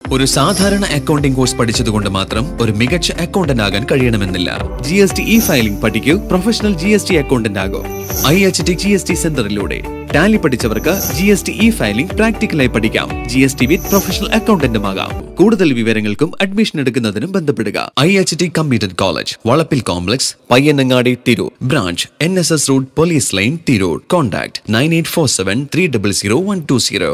ഒരു സാധാരണ accounting course പഠിച്ചതുകൊണ്ട് മാത്രം ഒരു മികച്ച അക്കൗണ്ടന്റ് ആകാൻ കഴിയണമെന്നില്ല G S T e filing പഠിക്കൂ professional G S T accountant ആകൂ I H T G S T സെന്ററിലൂടെ ടാലി പഠിച്ചവർക്ക് G S T e filing പ്രാക്ടിക്കലായി പഠിക്കാം G S T with professional അക്കൗണ്ടന്റുമാകാം കൂടുതൽ വിവരങ്ങൾക്കും അഡ്മിഷൻ എടുക്കുന്നതിനും ബന്ധപ്പെടുക I H T computer college Valappil complex Payyanangadi Tirur branch N S S road police line Tirur contact nine eight four seven three double zero one two zero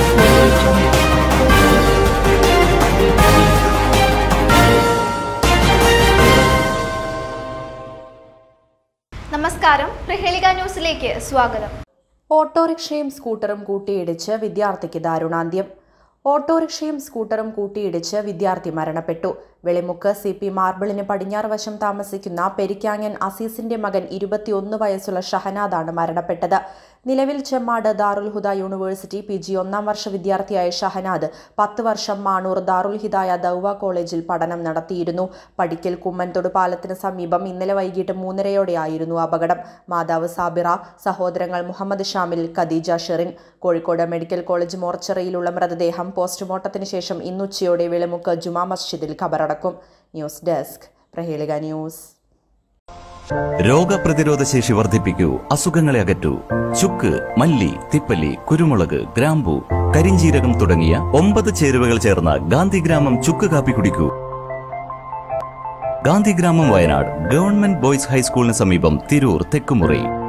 നമസ്കാരം പ്രഹേളിക ന്യൂസിലേക്ക് സ്വാഗതം ഓട്ടോറിക്ഷയും സ്കൂട്ടറും കൂട്ടിയിടിച്ച് വിദ്യാർത്ഥിക്ക് ദാരുണാന്ത്യം ഓട്ടോറിക്ഷയും സ്കൂട്ടറും കൂട്ടിയിടിച്ച് വിദ്യാർത്ഥി മരണപ്പെട്ടു വെളിമുക്ക് സി പി മാർബിളിന് പടിഞ്ഞാറ് വശം താമസിക്കുന്ന പെരിക്കാങ്ങൻ അസീസിന്റെ മകൻ ഇരുപത്തിയൊന്ന് വയസ്സുള്ള ഷഹനാദാണ് മരണപ്പെട്ടത് നിലവിൽ Chemmad Darul Huda university P G ഒന്നാം വർഷ വിദ്യാർത്ഥിയായ ഷഹനാദ് പത്ത് വർഷം മാണൂർ ദാറുൽ ഹിദായ ദൗവ കോളേജിൽ പഠനം നടത്തിയിരുന്നു പടിക്കൽ കുമ്മൻതൊട് പാലത്തിന് സമീപം ഇന്നലെ വൈകിട്ട് മൂന്നരയോടെയായിരുന്നു അപകടം മാതാവ് സാബിറ സഹോദരങ്ങൾ മുഹമ്മദ് ഷാമിൽ ഖദീജ ഷെറിൻ കോഴിക്കോട് മെഡിക്കൽ കോളേജ് മോർച്ചറിയിലുള്ള മൃതദേഹം പോസ്റ്റ്മോർട്ടത്തിന് ശേഷം ഇന്നുച്ചയോടെ വെളിമുക്ക് ജുമാ മസ്ജിദിൽ ഖബറടക്കും ന്യൂസ് ഡെസ്ക് പ്രഹേളിക ന്യൂസ് രോഗപ്രതിരോധ ശേഷി വർദ്ധിപ്പിക്കൂ അസുഖങ്ങളെ അകറ്റൂ ചുക്ക് മല്ലി തിപ്പല്ലി കുരുമുളക് ഗ്രാമ്പു കരിഞ്ചീരകം തുടങ്ങിയ ഒമ്പത് ചേരുവകൾ ചേർന്ന ഗാന്ധിഗ്രാമം ചുക്ക് കാപ്പി കുടിക്കൂ ഗാന്ധിഗ്രാമം വയനാട് ഗവൺമെന്റ് ബോയ്സ് ഹൈസ്കൂളിന് സമീപം തിരൂർ തെക്കുമുറി